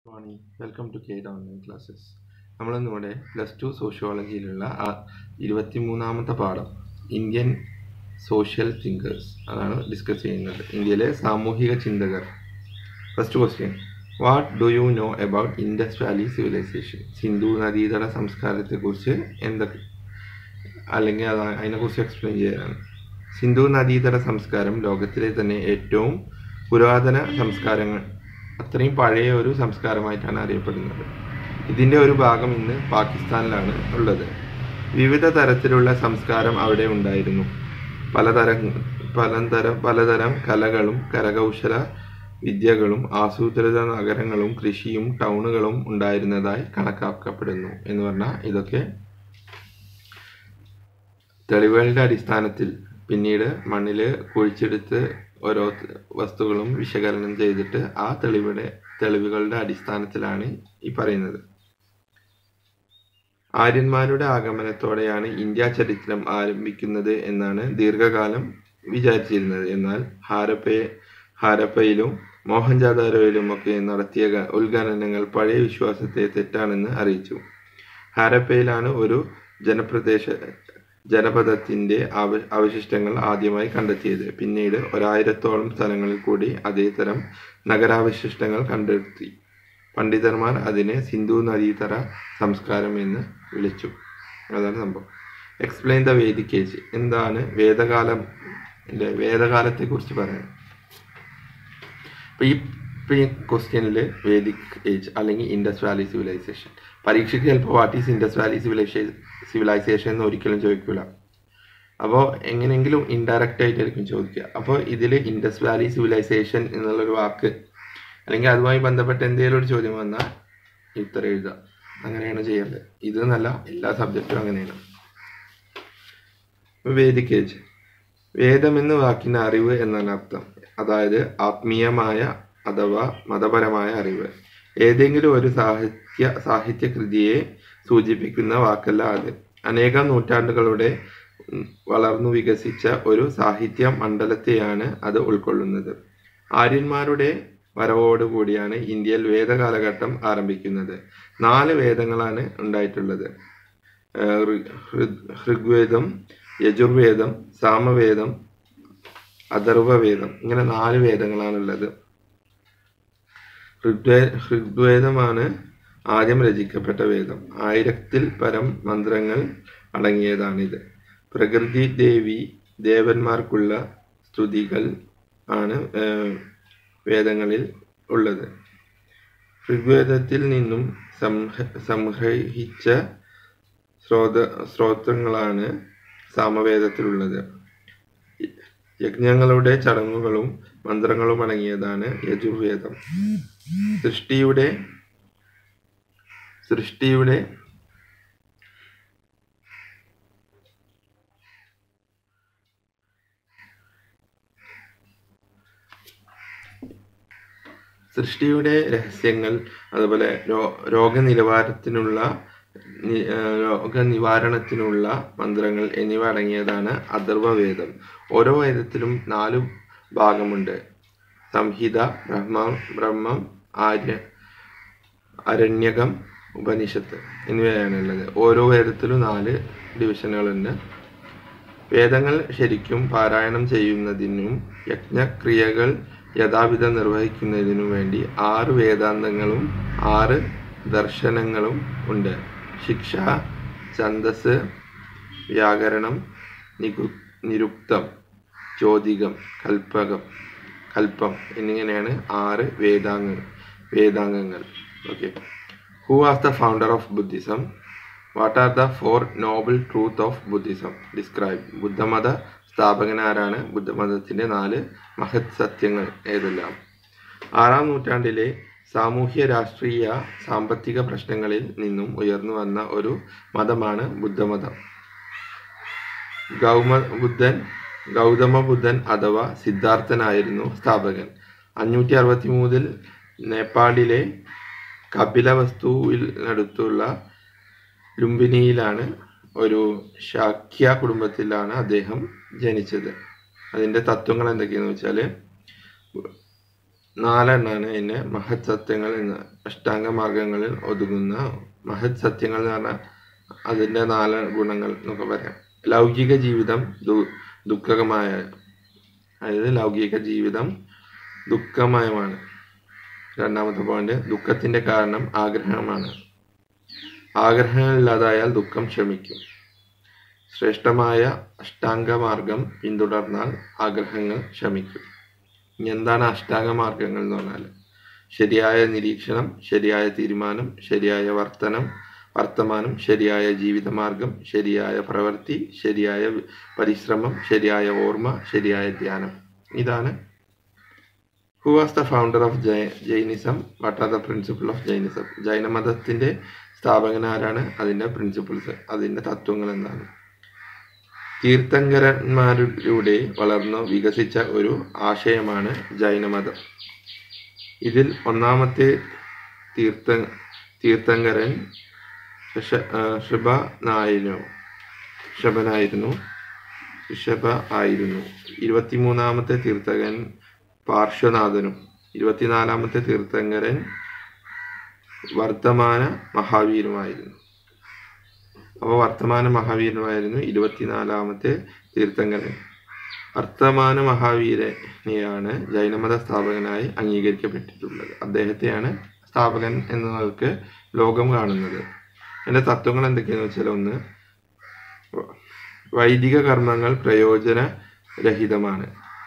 morning welcome to care online classes നമ്മളിന്ന് ഇവിടെ plus two സോഷ്യോളജിയിലുള്ള ആ ഇരുപത്തി മൂന്നാമത്തെ പാഠം ഇന്ത്യൻ സോഷ്യൽ തിങ്കേഴ്സ് അതാണ് ഡിസ്കസ് ചെയ്യുന്നത് ഇന്ത്യയിലെ സാമൂഹിക ചിന്തകർ first question what do you know about Indus valley civilization Sindhu നദീതട സംസ്കാരത്തെക്കുറിച്ച് എന്തൊക്കെ അല്ലെങ്കിൽ അത് അതിനെക്കുറിച്ച് എക്സ്പ്ലെയിൻ ചെയ്യാനാണ് സിന്ധു നദീതട സംസ്കാരം ലോകത്തിലെ തന്നെ ഏറ്റവും പുരാതന സംസ്കാരങ്ങൾ അത്രയും പഴയ ഒരു സംസ്കാരമായിട്ടാണ് അറിയപ്പെടുന്നത് ഇതിൻ്റെ ഒരു ഭാഗം ഇന്ന് പാകിസ്ഥാനിലാണ് ഉള്ളത് വിവിധ തരത്തിലുള്ള സംസ്കാരം അവിടെ ഉണ്ടായിരുന്നു പലതരം പലതരം പലതരം കലകളും കരകൗശല വിദ്യകളും ആസൂത്രിത നഗരങ്ങളും കൃഷിയും ടൗണുകളും ഉണ്ടായിരുന്നതായി കണക്കാക്കപ്പെടുന്നു എന്ന് പറഞ്ഞാൽ ഇതൊക്കെ തെളിവുകളുടെ അടിസ്ഥാനത്തിൽ പിന്നീട് മണ്ണിൽ കുഴിച്ചെടുത്ത് ഓരോ വസ്തുക്കളും വിശകലനം ചെയ്തിട്ട് ആ തെളിവുടെ തെളിവുകളുടെ അടിസ്ഥാനത്തിലാണ് ഈ പറയുന്നത് ആര്യന്മാരുടെ ആഗമനത്തോടെയാണ് ഇന്ത്യ ചരിത്രം ആരംഭിക്കുന്നത് എന്നാണ് ദീർഘകാലം വിചാരിച്ചിരുന്നത് എന്നാൽ ഹാരപ്പയെ ഹാരപ്പയിലും മോഹൻജാദാരോയിലും ഒക്കെ നടത്തിയ ഉത്ഖനനങ്ങൾ പഴയ വിശ്വാസത്തെ തെറ്റാണെന്ന് അറിയിച്ചു ഹാരപ്പയിലാണ് ഒരു ജനപ്രദേശ ജനപദത്തിന്റെ അവ അവശിഷ്ടങ്ങൾ ആദ്യമായി കണ്ടെത്തിയത് പിന്നീട് ഒരായിരത്തോളം സ്ഥലങ്ങളിൽ കൂടി അതേ തരം നഗരാവശിഷ്ടങ്ങൾ കണ്ടെത്തി പണ്ഡിതന്മാർ അതിനെ സിന്ധു നദീതര സംസ്കാരം എന്ന് വിളിച്ചു അതാണ് സംഭവം എക്സ്പ്ലെയിൻ ദ വേദിക് ഏജ് എന്താണ് വേദകാലം വേദകാലത്തെ കുറിച്ച് പറയാൻ ഈ ഈ ക്വസ്റ്റ്യനിൽ വേദിക് ഏജ് അല്ലെങ്കിൽ ഇൻഡസ് വാലി സിവിലൈസേഷൻ പരീക്ഷയ്ക്ക് ചിലപ്പോൾ what is Indus valley civilization civilization എന്ന് ഒരിക്കലും ചോദിക്കില്ല അപ്പോൾ എങ്ങനെയെങ്കിലും ഇൻഡയറക്റ്റ് ആയിട്ടായിരിക്കും ചോദിക്കുക അപ്പോൾ ഇതിൽ ഇൻഡസ് വാലി സിവിലൈസേഷൻ എന്നുള്ളൊരു വാക്ക് അല്ലെങ്കിൽ അതുമായി ബന്ധപ്പെട്ട എന്തെങ്കിലും ഒരു ചോദ്യം വന്നാൽ ഉത്തരം എഴുതുക അങ്ങനെയാണ് ചെയ്യേണ്ടത് ഇത് എന്നല്ല എല്ലാ സബ്ജക്റ്റും അങ്ങനെയാണ് വേദിക് ഏജ് വേദം എന്ന വാക്കിന് അറിവ് എന്നാണ് അർത്ഥം അതായത് ആത്മീയമായ അഥവാ മതപരമായ അറിവ് ഏതെങ്കിലും ഒരു സാഹിത്യ സാഹിത്യ കൃതിയെ സൂചിപ്പിക്കുന്ന വാക്കല്ല അത് അനേകം നൂറ്റാണ്ടുകളുടെ വളർന്നു വികസിച്ച ഒരു സാഹിത്യ മണ്ഡലത്തെയാണ് അത് ഉൾക്കൊള്ളുന്നത് ആര്യന്മാരുടെ വരവോടുകൂടിയാണ് ഇന്ത്യയിൽ വേദകാലഘട്ടം ആരംഭിക്കുന്നത് നാല് വേദങ്ങളാണ് ഉണ്ടായിട്ടുള്ളത് ഋഗ്വേദം യജുർവേദം സാമവേദം അഥർവവേദം ഇങ്ങനെ നാല് വേദങ്ങളാണുള്ളത് ഋഗ്വേ ഋഗ്വേദമാണ് ആദ്യം രചിക്കപ്പെട്ട വേദം ആയിരത്തിൽ പരം മന്ത്രങ്ങൾ അടങ്ങിയതാണിത് പ്രകൃതി ദേവി ദേവന്മാർക്കുള്ള സ്തുതികൾ ആണ് വേദങ്ങളിൽ ഉള്ളത് ഋഗ്വേദത്തിൽ നിന്നും സംഗ്രഹിച്ച സ്രോത സ്രോതങ്ങളാണ് സാമവേദത്തിലുള്ളത് യജ്ഞങ്ങളുടെ ചടങ്ങുകളും മന്ത്രങ്ങളും അടങ്ങിയതാണ് യജുർവേദം സൃഷ്ടിയുടെ സൃഷ്ടിയുടെ സൃഷ്ടിയുടെ രഹസ്യങ്ങൾ അതുപോലെ രോഗനിലവാരത്തിനുള്ള രോഗനിവാരണത്തിനുള്ള മന്ത്രങ്ങൾ എന്നിവ അടങ്ങിയതാണ് അഥർവവേദം ഓരോ വേദത്തിലും നാലു ഭാഗമുണ്ട് സംഹിത ബ്രഹ്മം ബ്രഹ്മം ആര്യ അരണ്യകം ഉപനിഷത്ത് എന്നിവയാണുള്ളത് ഓരോ വേദത്തിലും നാല് ഡിവിഷനുകളുണ്ട് വേദങ്ങൾ ശരിക്കും പാരായണം ചെയ്യുന്നതിനും യജ്ഞക്രിയകൾ യഥാവിധം നിർവഹിക്കുന്നതിനു വേണ്ടി ആറ് വേദാന്തങ്ങളും ആറ് ദർശനങ്ങളും ഉണ്ട് ശിക്ഷ ഛന്ദസ് വ്യാകരണം നികു നിരുക്തം ജ്യോതികം കൽപ്പകം കൽപ്പം എന്നിങ്ങനെയാണ് ആറ് വേദാംഗ വേദാംഗങ്ങൾ okay who was the founder of Buddhism what are the four noble truth of Buddhism describe ബുദ്ധമത സ്ഥാപകനാരാണ് ബുദ്ധമതത്തിന്റെ നാല് മഹത് സത്യങ്ങൾ ഏതെല്ലാം ആറാം നൂറ്റാണ്ടിലെ സാമൂഹ്യ രാഷ്ട്രീയ സാമ്പത്തിക പ്രശ്നങ്ങളിൽ നിന്നും ഉയർന്നു വന്ന ഒരു മതമാണ് ബുദ്ധമതം ഗൗമ ബുദ്ധൻ ഗൗതമ ബുദ്ധൻ അഥവാ സിദ്ധാർത്ഥനായിരുന്നു സ്ഥാപകൻ അഞ്ഞൂറ്റി അറുപത്തി മൂന്നിൽ നേപ്പാളിലെ കപിലവസ്തുവിനടുത്തുള്ള ലുംബിനിയിലാണ് ഒരു ശാക്യ കുടുംബത്തിലാണ് അദ്ദേഹം ജനിച്ചത് അതിൻ്റെ തത്വങ്ങൾ എന്തൊക്കെയാണെന്ന് വെച്ചാൽ നാലെണ്ണാണ് അതിൻ്റെ മഹത് സത്യങ്ങൾ എന്ന് അഷ്ടാംഗ മാർഗങ്ങളിൽ ഒതുങ്ങുന്ന മഹത് സത്യങ്ങൾ എന്ന് പറഞ്ഞാൽ അതിൻ്റെ നാല് ഗുണങ്ങൾ എന്നൊക്കെ പറയാം ലൗകിക ജീവിതം ദു ദുഃഖകമായ അതായത് ലൗകിക ജീവിതം ദുഃഖമയമാണ് രണ്ടാമത്തെ പോയിന്റ് ദുഃഖത്തിന്റെ കാരണം ആഗ്രഹമാണ് ആഗ്രഹങ്ങൾ ഇല്ലാതായാൽ ദുഃഖം ക്ഷമിക്കും ശ്രേഷ്ഠമായ അഷ്ടാംഗ മാർഗം പിന്തുടർന്നാൽ ആഗ്രഹങ്ങൾ ശമിക്കും ഇനി എന്താണ് അഷ്ടാംഗ മാർഗങ്ങൾ എന്ന് പറഞ്ഞാൽ ശരിയായ നിരീക്ഷണം ശരിയായ തീരുമാനം ശരിയായ വർത്തനം വർത്തമാനം ശരിയായ ജീവിതമാർഗം ശരിയായ പ്രവൃത്തി ശരിയായ പരിശ്രമം ശരിയായ ഓർമ്മ ശരിയായ ധ്യാനം ഇതാണ് who was the founder of Jainism what are the principle of Jainism ജൈനമതത്തിന്റെ സ്ഥാപകൻ ആരാണ് അതിന്റെ പ്രിൻസിപ്പിൾസ് അതിന്റെ തത്വങ്ങൾ എന്താണ് തീർത്ഥങ്കരന്മാരിലൂടെ വളർന്നു വികസിച്ച ഒരു ആശയമാണ് ജൈനമതം ഇതിൽ ഒന്നാമത്തെ തീർത്ഥ തീർത്ഥങ്കരൻ ഋഷഭനായിരുന്നു ഋഷഭനായിരുന്നു ഋഷഭ ആയിരുന്നു ഇരുപത്തിമൂന്നാമത്തെ തീർത്ഥകൻ പാർശ്വനാഥനും ഇരുപത്തിനാലാമത്തെ തീർത്ഥങ്കരൻ വർത്തമാന മഹാവീരുമായിരുന്നു അപ്പോൾ വർത്തമാന മഹാവീരനുമായിരുന്നു ഇരുപത്തിനാലാമത്തെ തീർത്ഥങ്കരൻ വർത്തമാന മഹാവീരനെയാണ് ജൈനമത സ്ഥാപകനായി അംഗീകരിക്കപ്പെട്ടിട്ടുള്ളത് അദ്ദേഹത്തെയാണ് സ്ഥാപകൻ എന്ന നിലക്ക് ലോകം കാണുന്നത് എൻ്റെ തത്വങ്ങൾ എന്തൊക്കെയാണെന്ന് വെച്ചാൽ ഒന്ന് വൈദിക കർമ്മങ്ങൾ പ്രയോജനരഹിതമാണ്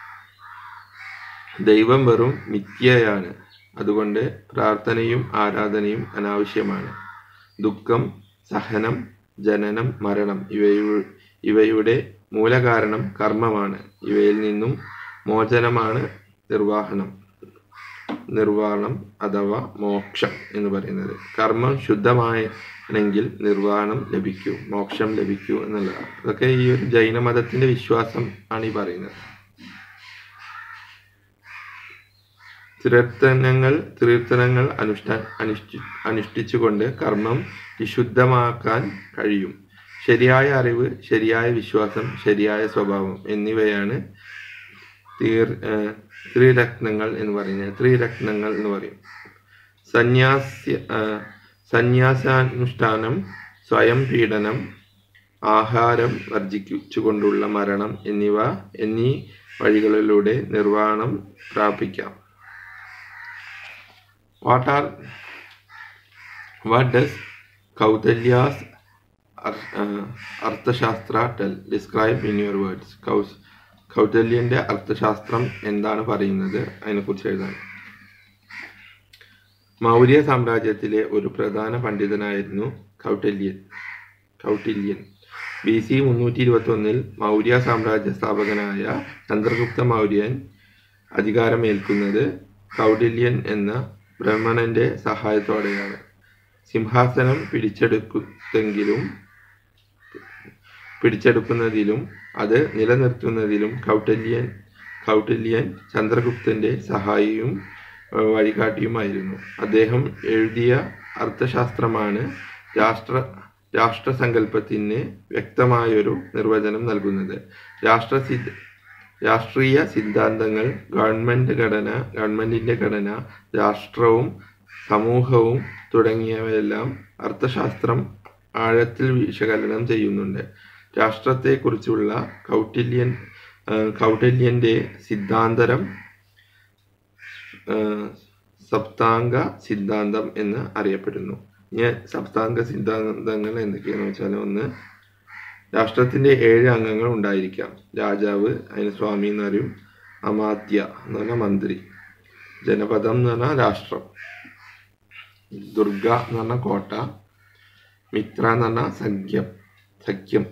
ദൈവം വെറും മിഥ്യയാണ് അതുകൊണ്ട് പ്രാർത്ഥനയും ആരാധനയും അനാവശ്യമാണ് ദുഃഖം സഹനം ജനനം മരണം ഇവയു ഇവയുടെ മൂലകാരണം കർമ്മമാണ് ഇവയിൽ നിന്നും മോചനമാണ് നിർവാഹനം നിർവാണം അഥവാ മോക്ഷം എന്ന് പറയുന്നത് കർമ്മം ശുദ്ധമാണെങ്കിൽ നിർവാണം ലഭിക്കൂ മോക്ഷം ലഭിക്കൂ എന്നുള്ളതാണ് അതൊക്കെ ഈ ഒരു ജൈനമതത്തിന്റെ വിശ്വാസം ആണ് ഈ പറയുന്നത് തീർത്ഥനങ്ങൾ തീർത്ഥനങ്ങൾ അനുഷ്ഠാ അനുഷ്ഠി അനുഷ്ഠിച്ചുകൊണ്ട് കർമ്മം വിശുദ്ധമാക്കാൻ കഴിയും ശരിയായ അറിവ് ശരിയായ വിശ്വാസം ശരിയായ സ്വഭാവം എന്നിവയാണ് തീർ ത്രിരത്നങ്ങൾ എന്ന് പറയുന്നത് ത്രിരത്നങ്ങൾ എന്ന് പറയും സന്യാസ്യ സന്യാസാനുഷ്ഠാനം സ്വയം പീഡനം ആഹാരം വർജിച്ചുകൊണ്ടുള്ള മരണം എന്നിവ എന്നീ വഴികളിലൂടെ നിർവ്വാണം പ്രാപിക്കാം what are what does Kautilya's uh, Arthashastra tell describe in your words കൗസ് കൗസല്യന്റെ അർത്ഥശാസ്ത്രം എന്താണ് പറയുന്നത് അതിനെക്കുറിച്ച് എഴുതാൻ മൗര്യ സാമ്രാജ്യത്തിലെ ഒരു പ്രധാന പണ്ഡിതനായിരുന്നു കൗട്ടില്യൻ കൗട്ടില്യൻ ബി സി മുന്നൂറ്റി ഇരുപത്തി ഒന്നിൽ മൗര്യ സാമ്രാജ്യ സ്ഥാപകനായ ചന്ദ്രഗുപ്ത മൗര്യൻ അധികാരമേൽക്കുന്നത് കൗടില്യൻ എന്ന ബ്രഹ്മണന്റെ സഹായത്തോടെയാണ് സിംഹാസനം പിടിച്ചെടുക്കുന്നെങ്കിലും പിടിച്ചെടുക്കുന്നതിലും അത് നിലനിർത്തുന്നതിലും കൗട്ടല്യൻ കൗട്ടില്യൻ ചന്ദ്രഗുപ്തന്റെ സഹായിയും വഴികാട്ടിയുമായിരുന്നു അദ്ദേഹം എഴുതിയ അർത്ഥശാസ്ത്രമാണ് രാഷ്ട്ര രാഷ്ട്രസങ്കല്പത്തിന് വ്യക്തമായൊരു നിർവചനം നൽകുന്നത് രാഷ്ട്ര രാഷ്ട്രീയ സിദ്ധാന്തങ്ങൾ ഗവൺമെന്റ് ഘടന ഗവൺമെന്റിന്റെ ഘടന രാഷ്ട്രവും സമൂഹവും തുടങ്ങിയവയെല്ലാം അർത്ഥശാസ്ത്രം ആഴത്തിൽ വിശകലനം ചെയ്യുന്നുണ്ട് രാഷ്ട്രത്തെക്കുറിച്ചുള്ള കൗട്ടില്യൻ കൗട്ടില്യന്റെ സിദ്ധാന്തരം സപ്താംഗ സിദ്ധാന്തം എന്ന് അറിയപ്പെടുന്നു ഇനി സപ്താംഗ സിദ്ധാന്തങ്ങൾ എന്തൊക്കെയാണെന്ന് വെച്ചാൽ ഒന്ന് രാഷ്ട്രത്തിന്റെ ഏഴ് അംഗങ്ങൾ ഉണ്ടായിരിക്കാം രാജാവ് അതിന് സ്വാമി എന്ന് പറയും അമാത്യ എന്ന് പറഞ്ഞാൽ മന്ത്രി ജനപദം എന്ന് പറഞ്ഞാൽ രാഷ്ട്രം ദുർഗ എന്ന് പറഞ്ഞാൽ കോട്ട മിത്ര എന്ന് പറഞ്ഞാൽ സഖ്യം സഖ്യം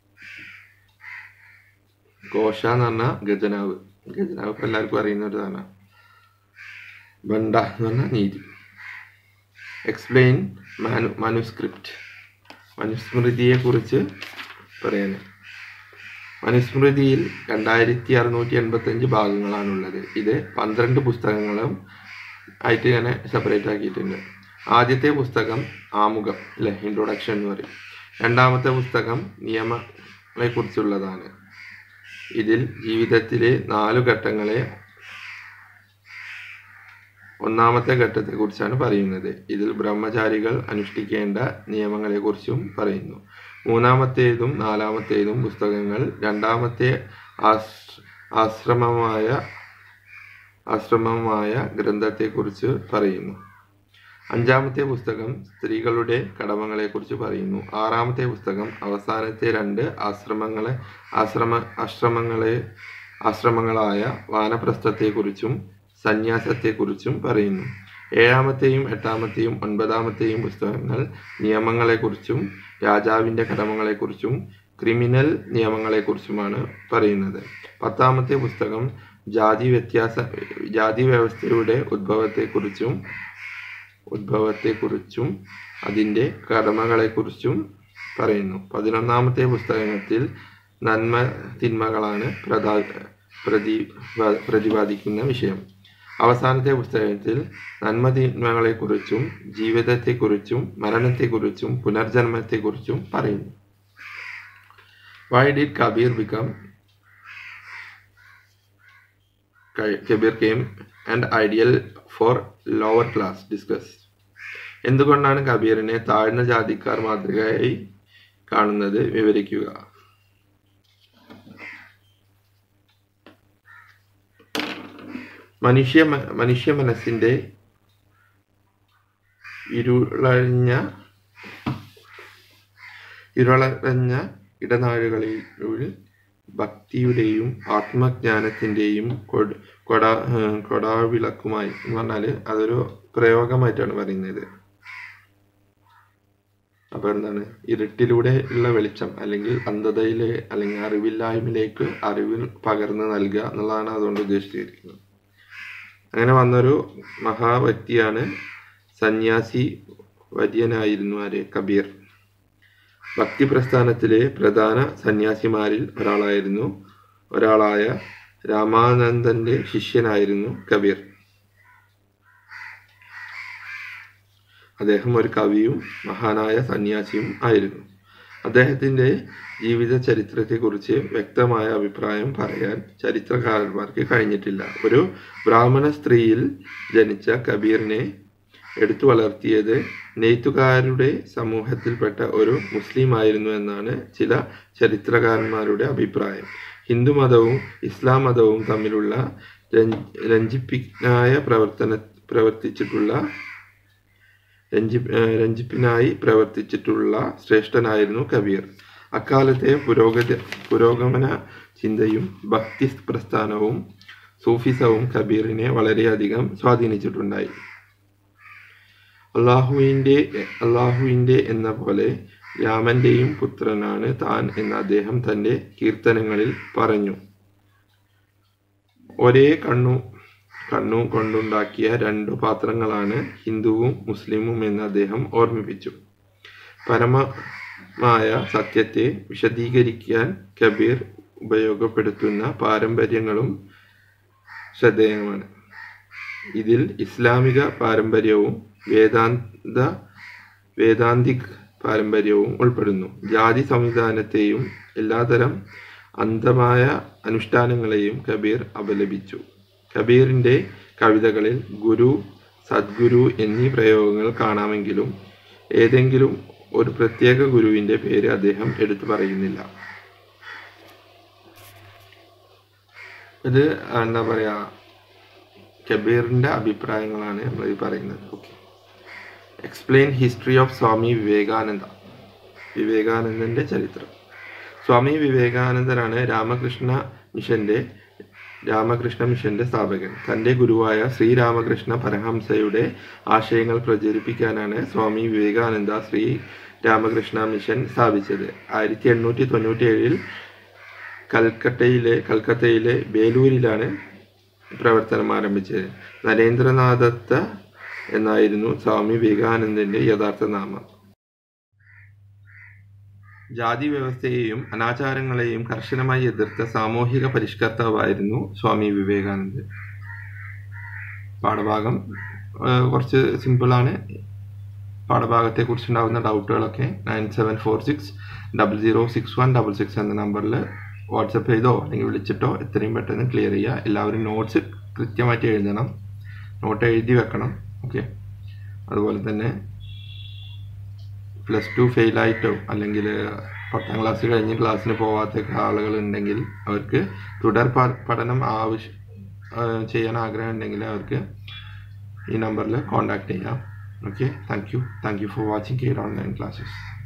ഘോഷ എന്ന് പറഞ്ഞാൽ ഗജനാവ് ഗജനാവ് ഇപ്പൊ എല്ലാവർക്കും അറിയുന്ന ഒരു സാധനം ബണ്ട എന്ന് പറഞ്ഞാൽ നീതി എക്സ്പ്ലെയിൻ മാനു മനുസ്ക്രിപ്റ്റ് മനുസ്മൃതിയെ കുറിച്ച് പറയാന് മനുസ്മൃതിയിൽ രണ്ടായിരത്തി അറുന്നൂറ്റി എൺപത്തി അഞ്ച് ഭാഗങ്ങളാണുള്ളത് ഇത് പന്ത്രണ്ട് പുസ്തകങ്ങളും ആയിട്ട് ഇങ്ങനെ സെപ്പറേറ്റ് ആക്കിയിട്ടുണ്ട് ആദ്യത്തെ പുസ്തകം ആമുഖം അല്ലെ ഇൻട്രൊഡക്ഷൻ എന്ന് പറയും രണ്ടാമത്തെ പുസ്തകം നിയമങ്ങളെ കുറിച്ചുള്ളതാണ് ഇതിൽ ജീവിതത്തിലെ നാലു ഘട്ടങ്ങളെ ഒന്നാമത്തെ ഘട്ടത്തെക്കുറിച്ചാണ് പറയുന്നത് ഇതിൽ ബ്രഹ്മചാരികൾ അനുഷ്ഠിക്കേണ്ട നിയമങ്ങളെക്കുറിച്ചും പറയുന്നു മൂന്നാമത്തേതും നാലാമത്തേതും പുസ്തകങ്ങൾ രണ്ടാമത്തെ ആശ് ആശ്രമമായ ആശ്രമമായ ഗ്രന്ഥത്തെക്കുറിച്ച് പറയുന്നു അഞ്ചാമത്തെ പുസ്തകം സ്ത്രീകളുടെ കടമകളെക്കുറിച്ച് പറയുന്നു ആറാമത്തെ പുസ്തകം അവസാനത്തെ രണ്ട് ആശ്രമങ്ങളെ ആശ്രമ ആശ്രമങ്ങളെ ആശ്രമങ്ങളായ വാനപ്രസ്ഥത്തെക്കുറിച്ചും സന്യാസത്തെക്കുറിച്ചും പറയുന്നു ഏഴാമത്തെയും എട്ടാമത്തെയും ഒൻപതാമത്തെയും പുസ്തകങ്ങൾ നിയമങ്ങളെക്കുറിച്ചും രാജാവിൻ്റെ കടമകളെക്കുറിച്ചും ക്രിമിനൽ നിയമങ്ങളെക്കുറിച്ചുമാണ് പറയുന്നത് പത്താമത്തെ പുസ്തകം ജാതി വ്യത്യാസ ജാതി വ്യവസ്ഥയുടെ ഉദ്ഭവത്തെക്കുറിച്ചും ഉദ്ഭവത്തെക്കുറിച്ചും അതിൻ്റെ കടമകളെക്കുറിച്ചും പറയുന്നു പതിനൊന്നാമത്തെ പുസ്തകത്തിൽ നന്മ തിന്മകളാണ് പ്രധാ പ്രതി പ്രതിപാദിക്കുന്ന വിഷയം അവസാനത്തെ പുസ്തകത്തിൽ നന്മ തിന്മകളെക്കുറിച്ചും ജീവിതത്തെക്കുറിച്ചും മരണത്തെക്കുറിച്ചും പുനർജന്മത്തെക്കുറിച്ചും പറയുന്നു why did Kabir become Kabir came and ideal for lower class discuss എന്തുകൊണ്ടാണ് കബീറിനെ താഴ്ന്ന ജാതിക്കാർ മാതൃകയായി കാണുന്നത് വിവരിക്കുക മനുഷ്യ മനുഷ്യ മനസ്സിന്റെ ഇരുളഞ്ഞ ഇരുളഞ്ഞ ഇടനാഴുകളിൽ ഭക്തിയുടെയും ആത്മജ്ഞാനത്തിൻ്റെയും കൊട കൊടാവിളക്കുമായി എന്ന് പറഞ്ഞാൽ അതൊരു പ്രയോഗമായിട്ടാണ് പറയുന്നത് അപ്പോൾ എന്താണ് ഇരുട്ടിലൂടെ ഉള്ള വെളിച്ചം അല്ലെങ്കിൽ അന്ധതയിലെ അല്ലെങ്കിൽ അറിവില്ലായ്മയിലേക്ക് അറിവിൽ പകർന്ന് നൽകുക എന്നുള്ളതാണ് അതുകൊണ്ട് ഉദ്ദേശിച്ചിരിക്കുന്നത് അങ്ങനെ വന്നൊരു മഹാവ്യക്തിയാണ് സന്യാസി വര്യനായിരുന്നു ആര് കബീർ ഭക്തി പ്രസ്ഥാനത്തിലെ പ്രധാന സന്യാസിമാരിൽ ഒരാളായിരുന്നു ഒരാളായ രാമാനന്ദന്റെ ശിഷ്യനായിരുന്നു കബീർ അദ്ദേഹം ഒരു കവിയും മഹാനായ സന്യാസിയും ആയിരുന്നു അദ്ദേഹത്തിന്റെ ജീവിത ചരിത്രത്തെക്കുറിച്ച് വ്യക്തമായ അഭിപ്രായം പറയാൻ ചരിത്രകാരന്മാർക്ക് കഴിഞ്ഞിട്ടില്ല ഒരു ബ്രാഹ്മണ സ്ത്രീയിൽ ജനിച്ച കബീറിനെ എടുത്തു വളർത്തിയത് നെയ്ത്തുകാരുടെ സമൂഹത്തിൽപ്പെട്ട ഒരു മുസ്ലിം ആയിരുന്നു എന്നാണ് ചില ചരിത്രകാരന്മാരുടെ അഭിപ്രായം ഹിന്ദുമതവും ഇസ്ലാം മതവും തമ്മിലുള്ള രഞ്ജിപ്പിനായ പ്രവർത്തന പ്രവർത്തിച്ചിട്ടുള്ള രഞ്ജി രഞ്ജിപ്പിനായി പ്രവർത്തിച്ചിട്ടുള്ള ശ്രേഷ്ഠനായിരുന്നു കബീർ അക്കാലത്തെ പുരോഗതി പുരോഗമന ചിന്തയും ഭക്തി പ്രസ്ഥാനവും സൂഫിസവും കബീറിനെ വളരെയധികം സ്വാധീനിച്ചിട്ടുണ്ടായി അള്ളാഹുവിൻ്റെ അള്ളാഹുവിൻ്റെ എന്ന പോലെ രാമന്റെയും പുത്രനാണ് താൻ എന്ന് അദ്ദേഹം തൻ്റെ കീർത്തനങ്ങളിൽ പറഞ്ഞു ഒരേ കണ്ണു കണ്ണു കൊണ്ടുണ്ടാക്കിയ രണ്ടു പാത്രങ്ങളാണ് ഹിന്ദുവും മുസ്ലിമും എന്ന് അദ്ദേഹം ഓർമ്മിപ്പിച്ചു പരമമായ സത്യത്തെ വിശദീകരിക്കാൻ കബീർ ഉപയോഗപ്പെടുത്തുന്ന പാരമ്പര്യങ്ങളും ശ്രദ്ധേയമാണ് ഇതിൽ ഇസ്ലാമിക പാരമ്പര്യവും വേദാന്ത വേദാന്തിക് പാരമ്പര്യവും ഉൾപ്പെടുന്നു ജാതി സംവിധാനത്തെയും എല്ലാതരം അന്ധമായ അനുഷ്ഠാനങ്ങളെയും കബീർ അപലപിച്ചു കബീറിന്റെ കവിതകളിൽ ഗുരു സദ്ഗുരു എന്നീ പ്രയോഗങ്ങൾ കാണാമെങ്കിലും ഏതെങ്കിലും ഒരു പ്രത്യേക ഗുരുവിന്റെ പേര് അദ്ദേഹം എടുത്തു പറയുന്നില്ല ഇത് എന്താ പറയാ കബീറിന്റെ അഭിപ്രായങ്ങളാണ് നമ്മൾ ഈ പറയുന്നത് okay explain history of Swami Vivekananda വിവേകാനന്ദന്റെ ചരിത്രം സ്വാമി വിവേകാനന്ദനാണ് രാമകൃഷ്ണ മിഷന്റെ രാമകൃഷ്ണ മിഷന്റെ സ്ഥാപകൻ തന്റെ ഗുരുവായ ശ്രീരാമകൃഷ്ണ പരഹംസയുടെ ആശയങ്ങൾ പ്രചരിപ്പിക്കാനാണ് സ്വാമി വിവേകാനന്ദ ശ്രീ രാമകൃഷ്ണ മിഷൻ സ്ഥാപിച്ചത് ആയിരത്തി എണ്ണൂറ്റി തൊണ്ണൂറ്റി ഏഴിൽ കൽക്കട്ടയിലെ കൽക്കത്തയിലെ ബേലൂരിലാണ് പ്രവർത്തനം ആരംഭിച്ചത് നരേന്ദ്രനാഥത്ത എന്നായിരുന്നു സ്വാമി വിവേകാനന്ദന്റെ യഥാർത്ഥ നാമം ജാതി വ്യവസ്ഥയെയും അനാചാരങ്ങളെയും കർശനമായി എതിർത്ത സാമൂഹിക പരിഷ്കർത്താവായിരുന്നു സ്വാമി വിവേകാനന്ദൻ പാഠഭാഗം കുറച്ച് സിമ്പിളാണ് പാഠഭാഗത്തെ കുറിച്ചുണ്ടാകുന്ന ഡൗട്ടുകളൊക്കെ nine seven four six double zero six one double six എന്ന നമ്പറിൽ വാട്സപ്പ് ചെയ്തോ അല്ലെങ്കിൽ വിളിച്ചിട്ടോ എത്രയും പെട്ടെന്ന് ക്ലിയർ ചെയ്യുക എല്ലാവരും നോട്ട്സ് കൃത്യമായിട്ട് എഴുതണം നോട്ട് എഴുതി വെക്കണം ഓക്കെ അതുപോലെ തന്നെ പ്ലസ് ടു ഫെയിലായിട്ടോ അല്ലെങ്കിൽ പത്താം ക്ലാസ് കഴിഞ്ഞ് ക്ലാസ്സിന് പോവാത്ത ആളുകൾ ഉണ്ടെങ്കിൽ അവർക്ക് തുടർ പ- പഠനം ആവശ്യം ചെയ്യാൻ ആഗ്രഹം ഉണ്ടെങ്കിൽ അവർക്ക് ഈ നമ്പറിൽ കോൺടാക്ട് ചെയ്യാം okay thank you thank you for watching care online classes